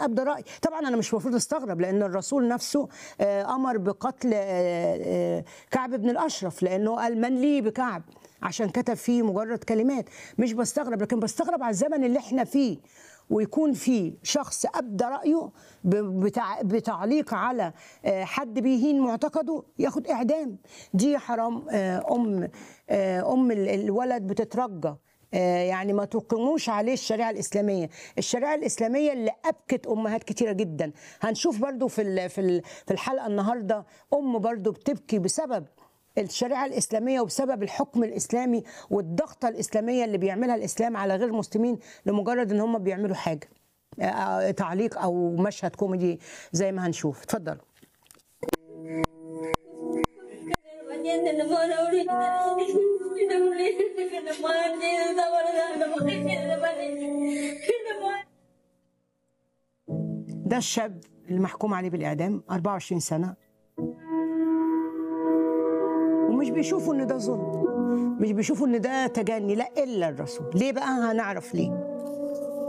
ابدى راي طبعا انا مش المفروض استغرب لان الرسول نفسه آه، امر بقتل آه، آه، كعب بن الاشرف لانه قال من لي بكعب عشان كتب فيه مجرد كلمات مش بستغرب لكن بستغرب على الزمن اللي احنا فيه ويكون في شخص ابدى رايه ب- بتع... بتعليق على آه، حد بيهين معتقده ياخد اعدام دي حرام آه، ام آه، ام ال- الولد بتترجى آه، يعني ما تقيموش عليه الشريعه الاسلاميه الشريعه الاسلاميه اللي ابكت امهات كتيره جدا هنشوف برضو في ال- في ال- في الحلقه النهارده ام برضو بتبكي بسبب الشريعة الإسلامية وبسبب الحكم الإسلامي والضغطة الإسلامية اللي بيعملها الإسلام على غير المسلمين لمجرد إن هم بيعملوا حاجة آه، تعليق أو مشهد كوميدي زي ما هنشوف اتفضل ده الشاب اللي محكوم عليه بالإعدام 24 سنة ومش بيشوفوا إن ده ظلم مش بيشوفوا إن ده تجني لا إلا الرسول ليه بقى هنعرف ليه